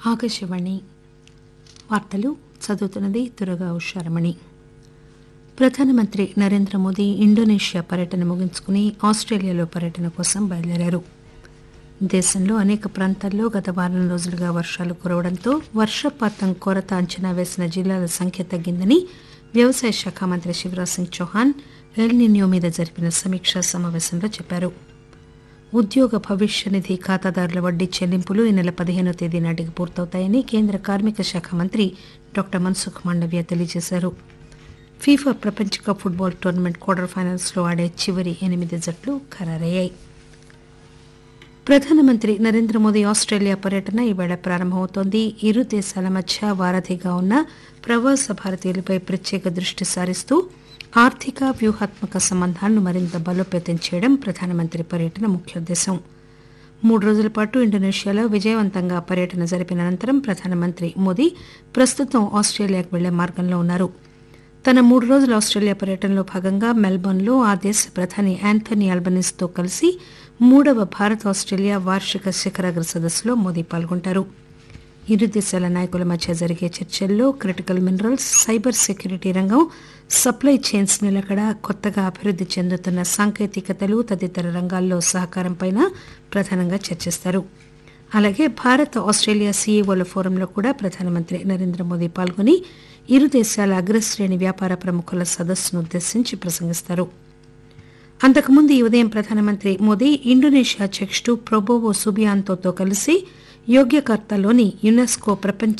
ఆకాశవాణి వార్తలు చదువుతున్నది దురగా ఉషారమణి ప్రధానమంత్రి నరేంద్ర మోదీ ఇండోనేషియా పర్యటన ముగించుకుని ఆస్ట్రేలియాలో పర్యటన కోసం బయలుదేరారు దేశంలో అనేక ప్రాంతాల్లో గత వారం రోజులుగా వర్షాలు కురవడంతో వర్షపాతం కొరత అంచనా వేసిన జిల్లాల సంఖ్య తగ్గిందని వ్యవసాయ శాఖ మంత్రి శివరాజ్ సింగ్ చౌహాన్ ఎల్నిన్యో మీద జరిపిన సమీక్షా సమావేశంలో చెప్పారు ఉద్యోగ భవిష్య నిధి ఖాతాదారుల వడ్డీ చెల్లింపులు ఈ నెల పదిహేనో తేదీ నాటికి పూర్తవుతాయని కేంద్ర కార్మిక శాఖ మంత్రి డాక్టర్ మన్సుఖ్ మాండవ్య తెలియజేశారు ఫీఫా ప్రపంచ cup football tournament quarter finals లో ఆడే చివరి ఎనిమిది జట్లు ఖరారయ్యాయి ప్రధానమంత్రి నరేంద్ర మోదీ ఆస్ట్రేలియా పర్యటన ఈవేళ ప్రారంభమవుతోంది ఇరు దేశాల మధ్య వారధిగా ఉన్న ప్రవాస భారతీయులపై ప్రత్యేక దృష్టి సారిస్తూ ఆర్థిక వ్యూహాత్మక సంబంధాలను మరింత బలోపేతం చేయడం ప్రధానమంత్రి పర్యటన ముఖ్యోద్దేశం మూడు రోజుల పాటు ఇండోనేషియాలో విజయవంతంగా పర్యటన జరిపిన అనంతరం ప్రధానమంత్రి మోదీ ప్రస్తుతం ఆస్ట్రేలియాకు వెళ్లే మార్గంలో ఉన్నారు తన మూడు రోజుల ఆస్ట్రేలియా పర్యటనలో భాగంగా మెల్బోర్న్లో ఆ దేశ ప్రధాని యాంథనీ అల్బనీస్తో కలిసి మూడవ భారత్ ఆస్ట్రేలియా వార్షిక శిఖరాగ్ర సదస్సులో మోదీ పాల్గొంటారు ఇరు దేశాల నాయకుల మధ్య జరిగే చర్చల్లో క్రిటికల్ మినరల్స్ సైబర్ సెక్యూరిటీ రంగం సప్లై చైన్స్ నిలకడ కొత్తగా అభివృద్ది చెందుతున్న సాంకేతికతలు తదితర రంగాల్లో సహకారంపై ప్రధానంగా చర్చిస్తారు అలాగే భారత్ ఆస్ట్రేలియా సీఈఓల ఫోరంలో కూడా ప్రధానమంత్రి నరేంద్ర మోదీ పాల్గొని ఇరు దేశాల అగ్రశ్రేణి వ్యాపార ప్రముఖుల సదస్సును ఉద్దేశించి ప్రసంగిస్తారు అంతకుముందు ఈ ఉదయం ప్రధానమంత్రి మోదీ ఇండోనేషియా అధ్యకుడు ప్రొబోవో సుబియాంతోతో కలిసి యోగ్యకర్తలోని యునెస్కో ప్రపంచ